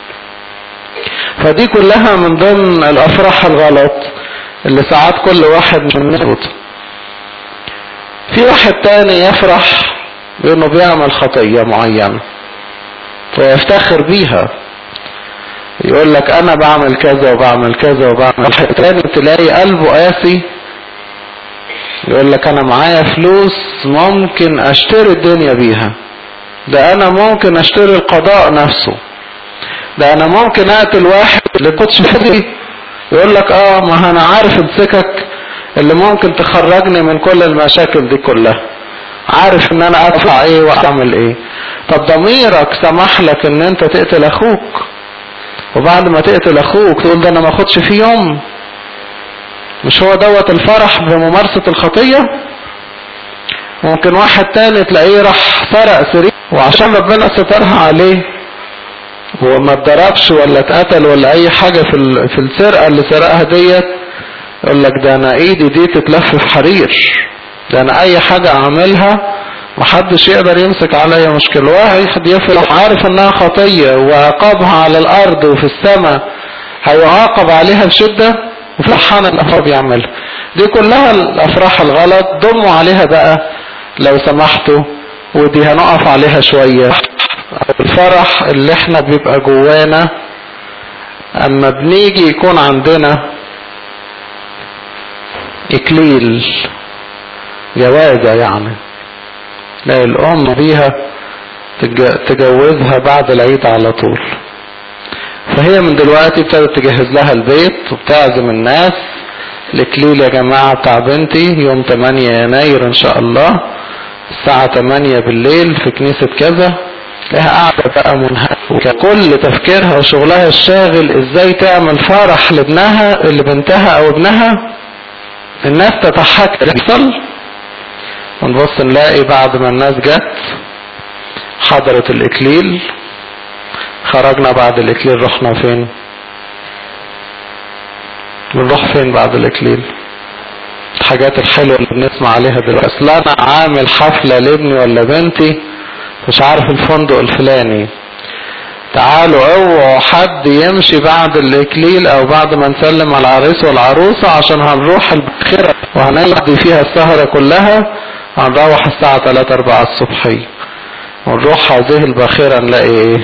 فدي كلها من ضمن الافراح الغلط اللي ساعات كل واحد مننا في واحد تاني يفرح بانه بيعمل خطية معينة فيفتخر بيها يقول لك انا بعمل كذا وبعمل كذا وبعمل واحد تاني تلاقي قلبه قاسي يقول لك انا معايا فلوس ممكن اشتري الدنيا بيها ده انا ممكن اشتري القضاء نفسه ده انا ممكن اقتل واحد اللي كنتش فيه يقول لك اه ما انا عارف السكك اللي ممكن تخرجني من كل المشاكل دي كلها عارف ان انا ادفع ايه واعمل ايه طب ضميرك سمح لك ان انت تقتل اخوك وبعد ما تقتل اخوك تقول ده انا ما اخدش فيه يوم مش هو دوت الفرح بممارسة الخطية ممكن واحد تاني تلاقيه راح سرق سرير وعشان ربنا سترها عليه وما اتضربش ولا اتقتل ولا اي حاجة في في السرقة اللي سرقها ديت يقول لك ده انا ايدي دي تتلف في حرير ده انا اي حاجة اعملها محدش يقدر يمسك عليا مشكلة واحد يفرح عارف انها خطية وعقابها على الارض وفي السماء هيعاقب عليها بشدة وفرحان ان هو بيعملها دي كلها الافراح الغلط ضموا عليها بقى لو سمحتوا ودي هنقف عليها شوية الفرح اللي احنا بيبقى جوانا اما بنيجي يكون عندنا اكليل جوازة يعني لا الام بيها تجوزها بعد العيد على طول فهي من دلوقتي ابتدت تجهز لها البيت وبتعزم الناس الاكليل يا جماعة بتاع بنتي يوم 8 يناير ان شاء الله الساعة 8 بالليل في كنيسة كذا لها قاعدة بقى منهكة كل تفكيرها وشغلها الشاغل ازاي تعمل فرح لابنها اللي بنتها او ابنها الناس تضحك يحصل ونبص نلاقي بعد ما الناس جت حضرت الاكليل خرجنا بعد الاكليل رحنا فين بنروح فين بعد الاكليل الحاجات الحلوة اللي بنسمع عليها دلوقتي اصل انا عامل حفلة لابني ولا بنتي مش عارف الفندق الفلاني تعالوا اوعوا حد يمشي بعد الاكليل او بعد ما نسلم على العريس والعروسة عشان هنروح البخيرة وهنقضي فيها السهرة كلها هنروح الساعة 3 4 الصبحية ونروح هذه الباخرة نلاقي ايه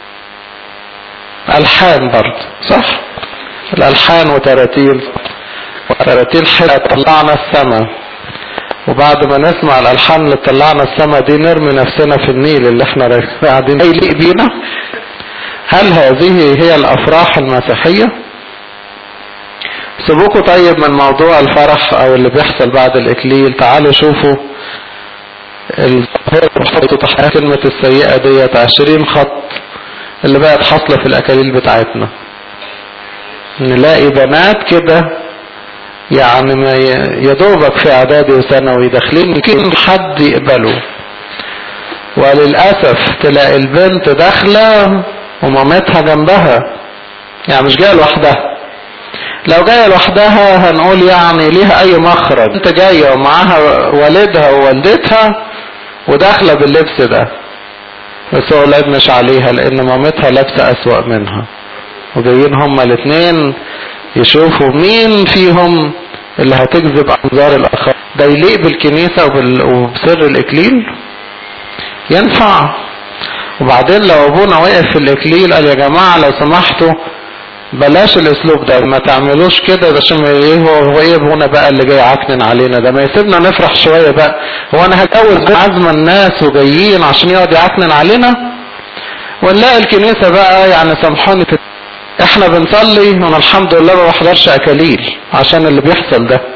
الحان برضه صح الالحان وتراتيل وتراتيل حلوة طلعنا السما وبعد ما نسمع الالحان اللي طلعنا السما دي نرمي نفسنا في النيل اللي احنا قاعدين يليق بينا هل هذه هي الافراح المسيحية سيبوكوا طيب من موضوع الفرح او اللي بيحصل بعد الاكليل تعالوا شوفوا الظاهرة بحط تحت كلمة السيئة ديت عشرين خط اللي بقت حاصلة في الأكاليل بتاعتنا نلاقي بنات كده يعني ما ي- يدوبك في اعدادي وثانوي داخلين يمكن حد يقبله وللأسف تلاقي البنت داخلة ومامتها جنبها يعني مش جاية لوحدها لو جاية لوحدها هنقول يعني ليها اي مخرج انت جاية ومعاها والدها ووالدتها وداخلة باللبس ده بس هو العيب مش عليها لان مامتها لابسة اسوأ منها وجايين هما الاتنين يشوفوا مين فيهم اللي هتجذب انظار الاخر ده يليق بالكنيسة وبال... وبسر الاكليل ينفع وبعدين لو ابونا وقف في الاكليل قال يا جماعة لو سمحتوا بلاش الاسلوب ده ما تعملوش كده ده عشان ايه هو هو ايه ابونا بقى اللي جاي عكنن علينا ده ما يسيبنا نفرح شويه بقى هو انا هتجوز عزم الناس وجايين عشان يقعد يعكنن علينا ونلاقي الكنيسه بقى يعني سامحوني في احنا بنصلي وانا الحمد لله ما بحضرش اكاليل عشان اللي بيحصل ده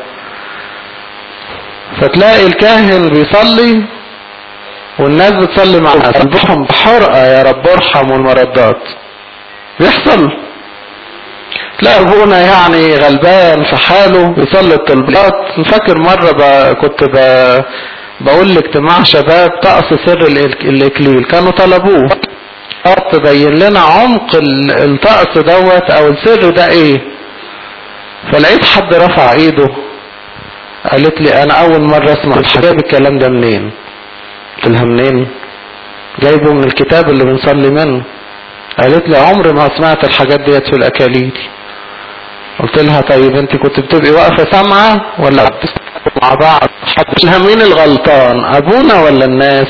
فتلاقي الكاهن بيصلي والناس بتصلي معاه قلبهم بحرقه يا رب ارحم والمردات بيحصل تلاقي ابونا يعني غلبان في حاله بيصلي الطلبات فاكر مرة ب... كنت ب... بقول لاجتماع شباب طقس سر الإك- الاكليل كانوا طلبوه تبين لنا عمق ال- الطقس دوت او السر ده ايه فلقيت حد رفع ايده قالت لي انا اول مرة اسمع الحجاب الكلام ده منين قلت لها منين جايبه من الكتاب اللي بنصلي منه قالت لي عمري ما سمعت الحاجات ديت في الاكاليل قلت لها طيب انت كنت بتبقي واقفه سامعه ولا بتسمعوا مع بعض مش مين الغلطان ابونا ولا الناس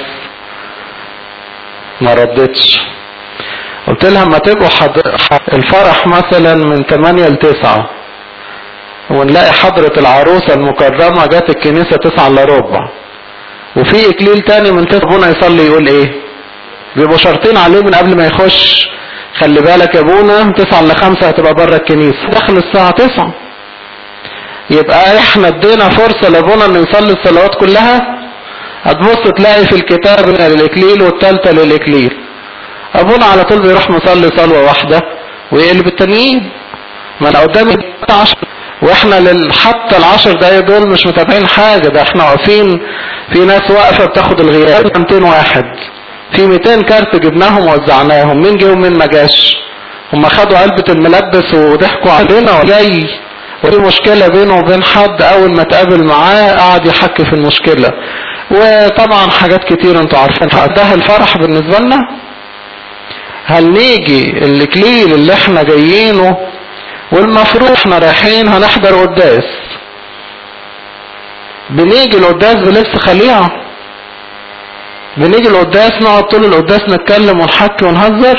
ما ردتش قلت لها ما تبقوا حض... ح- الفرح مثلا من 8 ل 9 ونلاقي حضرة العروسة المكرمة جت الكنيسة 9 الا ربع وفي اكليل تاني من 9 ابونا يصلي يقول ايه بيبقوا شرطين عليه من قبل ما يخش خلي بالك يا ابونا 9 ل 5 هتبقى بره الكنيسه داخل الساعه 9 يبقى احنا ادينا فرصه لابونا انه يصلي الصلوات كلها هتبص تلاقي في الكتاب من للاكليل والثالثه للاكليل ابونا على طول بيروح مصلي صلوه واحده ويقلب التانيين ما انا قدامي 10 واحنا لل... حتى العشر دقايق دول مش متابعين حاجه ده احنا واقفين في ناس واقفه بتاخد الغياب 200 واحد في 200 كارت جبناهم ووزعناهم مين جه ومين ما جاش هم خدوا علبة الملبس وضحكوا علينا وجاي ودي مشكلة بينه وبين حد اول ما اتقابل معاه قعد يحكي في المشكلة وطبعا حاجات كتير انتوا عارفين ده الفرح بالنسبة لنا هل نيجي الاكليل اللي احنا جايينه والمفروض احنا رايحين هنحضر قداس بنيجي القداس بلبس خليعه بنيجي القداس نقعد طول القداس نتكلم ونحكي ونهزر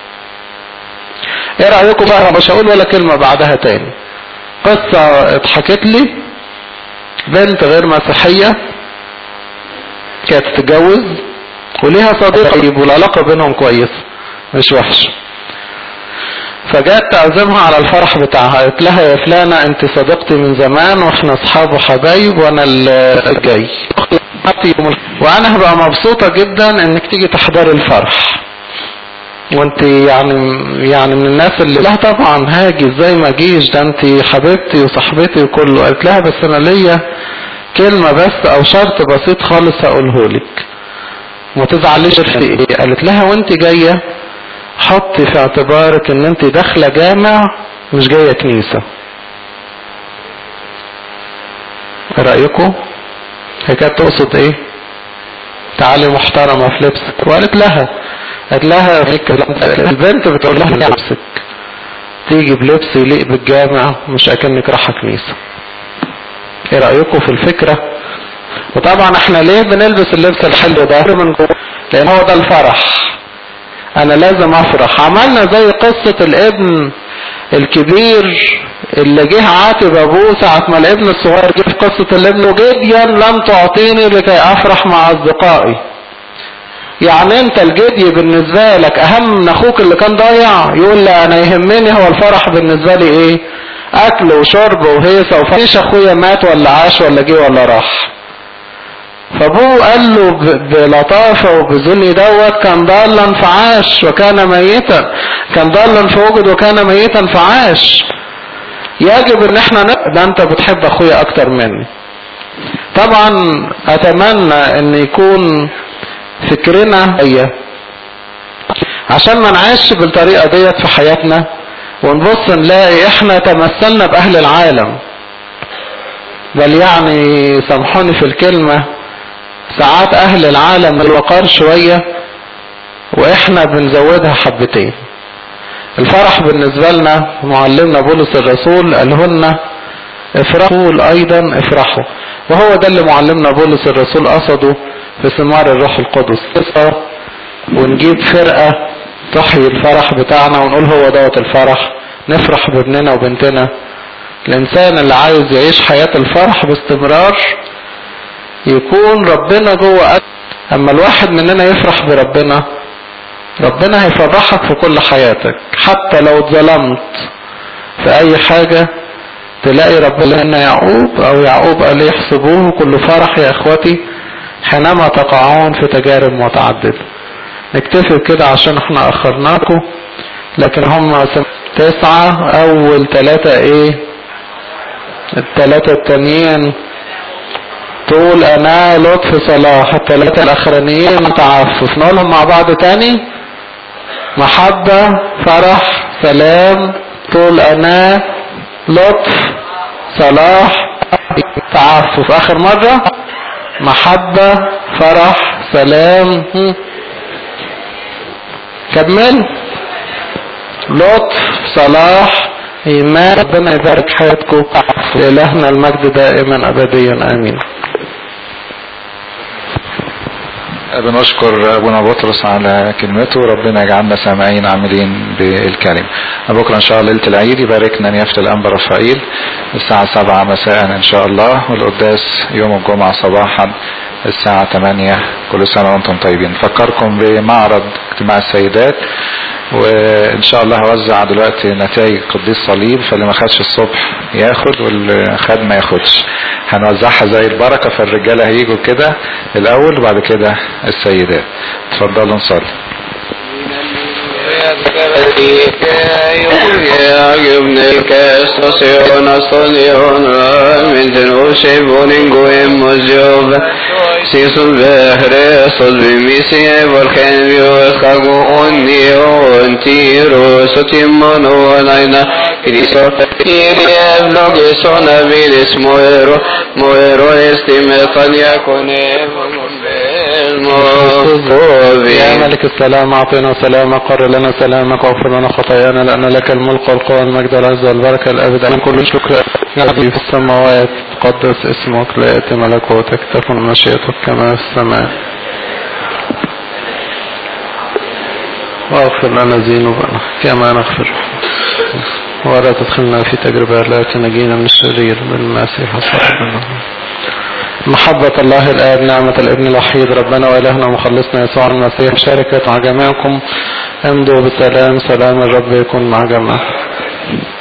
ايه رايكم بقى مش هقول ولا كلمه بعدها تاني قصه اتحكت لي بنت غير مسيحيه كانت تتجوز وليها صديق طيب والعلاقه بينهم كويسه مش وحشه فجات تعزمها على الفرح بتاعها قالت لها يا فلانة انت صديقتي من زمان واحنا اصحاب وحبايب وانا الجاي وانا هبقى مبسوطة جدا انك تيجي تحضري الفرح وانت يعني يعني من الناس اللي لا طبعا هاجي ازاي ما اجيش ده انت حبيبتي وصاحبتي وكله قالت لها بس انا ليا كلمة بس او شرط بسيط خالص هقوله لك ما تزعليش في ايه قالت لها وانت جايه حطي في اعتبارك ان انت داخله جامع مش جايه كنيسه ايه رايكم هي كانت تقصد ايه تعالي محترمه في لبسك وقالت لها قالت لها البنت بتقول لها لبسك تيجي بلبس يليق بالجامع مش اكنك رايحه كنيسه ايه رايكم في الفكره وطبعا احنا ليه بنلبس اللبس الحلو ده من جوه لان هو ده الفرح انا لازم افرح عملنا زي قصة الابن الكبير اللي جه عاتب ابوه ساعة ما الابن الصغير جه في قصة الابن جديا لم تعطيني لكي افرح مع اصدقائي يعني انت الجدي بالنسبة لك اهم من اخوك اللي كان ضايع يقول لا انا يهمني هو الفرح بالنسبة لي ايه اكل وشرب وهيصة وفيش اخويا مات ولا عاش ولا جه ولا راح فابوه قال له ب- بلطافة وبذل دوت كان ضالا فعاش وكان ميتا كان ضالا فوجد وكان ميتا فعاش يجب ان احنا ن... ده انت بتحب اخويا اكتر مني طبعا اتمنى ان يكون فكرنا هي عشان ما نعيش بالطريقة ديت في حياتنا ونبص نلاقي احنا تمثلنا باهل العالم بل يعني سامحوني في الكلمة ساعات اهل العالم الوقار شوية واحنا بنزودها حبتين الفرح بالنسبة لنا معلمنا بولس الرسول قالهن افرحوا ايضا افرحوا وهو ده اللي معلمنا بولس الرسول قصده في ثمار الروح القدس ونجيب فرقة تحيي الفرح بتاعنا ونقول هو دوت الفرح نفرح بابننا وبنتنا الانسان اللي عايز يعيش حياة الفرح باستمرار يكون ربنا جوه قلبه اما الواحد مننا يفرح بربنا ربنا هيفرحك في كل حياتك حتى لو اتظلمت في اي حاجة تلاقي ربنا ان يعقوب او يعقوب قال يحسبوه كل فرح يا اخوتي حينما تقعون في تجارب متعددة نكتفي كده عشان احنا اخرناكم لكن هم تسعة اول ثلاثة ايه الثلاثة التانيين تقول انا لطف صلاح الثلاثة الاخرانيين تعفف نقولهم مع بعض تاني محبة فرح سلام طول انا لطف صلاح تعفف اخر مرة محبة فرح سلام هم. كمل لطف صلاح ايمان ربنا يبارك حياتكم لإلهنا المجد دائما ابديا امين بنشكر ابونا بطرس على كلمته ربنا يجعلنا سامعين عاملين بالكلمة بكرة ان شاء الله ليلة العيد يباركنا نيافة الانبا رفائيل الساعة سبعة مساء ان شاء الله والقداس يوم الجمعة صباحا الساعة 8 كل سنة وانتم طيبين نفكركم بمعرض اجتماع السيدات وان شاء الله هوزع دلوقتي نتائج قديس صليب فاللي ما خدش الصبح ياخد واللي خد ما ياخدش هنوزعها زي البركة فالرجالة هيجوا كده الاول وبعد كده السيدات اتفضلوا نصلي Si sul vehre sul bimisie volken vios kagu onni ontiro sotimano naina Cristo Kyrie vlogeson avilis moero moero estime tania conevo يا ملك السلام اعطنا سلامك قر لنا سلامك واغفر لنا خطايانا لان لك الملك والقوه والمجد والعز والبركه الابد انا كل شكر يا ربي في السماوات قدس اسمك لا ياتي ملكوتك تكن مشيئتك كما في السماء واغفر لنا ذنوبنا كما نغفر ولا تدخلنا في تجربة لا تنجينا من الشرير بالمسيح صلى محبة الله الآب نعمة الابن الوحيد ربنا وإلهنا ومخلصنا يسوع المسيح شركة مع جميعكم امضوا بسلام سلام الرب يكون مع جميعكم